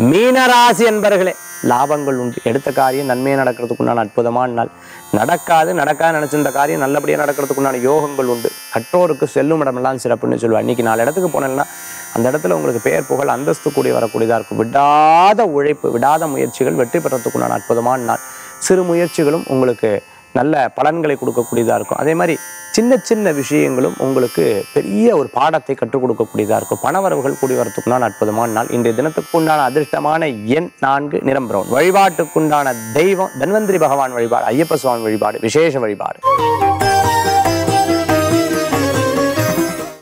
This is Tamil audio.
மீனராசி என்பர்களே லாபங்கள் உண்டு எடுத்த காரியம் நன்மையாக நடக்கிறதுக்குண்டான அற்புதமான நாள் நடக்காது நடக்காது நினைச்சிருந்த காரியம் நல்லபடியாக நடக்கிறதுக்குண்டான யோகங்கள் உண்டு கற்றோருக்கு செல்லும் இடமெல்லாம் சிறப்புன்னு சொல்லுவாள் இன்னைக்கு நாலு இடத்துக்கு போனேன்னா அந்த இடத்துல உங்களுக்கு பெயர் புகழ் அந்தஸ்து கூடி வரக்கூடியதாக இருக்கும் விடாத உழைப்பு விடாத முயற்சிகள் வெற்றி பெறத்துக்குண்டான அற்புதமான நாள் சிறு முயற்சிகளும் உங்களுக்கு நல்ல பலன்களை கொடுக்கக்கூடியதாக இருக்கும் அதே மாதிரி சின்ன சின்ன விஷயங்களும் உங்களுக்கு பெரிய ஒரு பாடத்தை கற்றுக் கொடுக்கக்கூடியதாக இருக்கும் பணவரவுகள் கூடி வரத்துக்குண்டான அற்புதமான நாள் இன்றைய தினத்துக்குண்டான அதிர்ஷ்டமான எண் நான்கு நிறம் பிரவுன் வழிபாட்டுக்குண்டான தெய்வம் தன்வந்திரி பகவான் வழிபாடு ஐயப்ப சுவாமி வழிபாடு விசேஷ வழிபாடு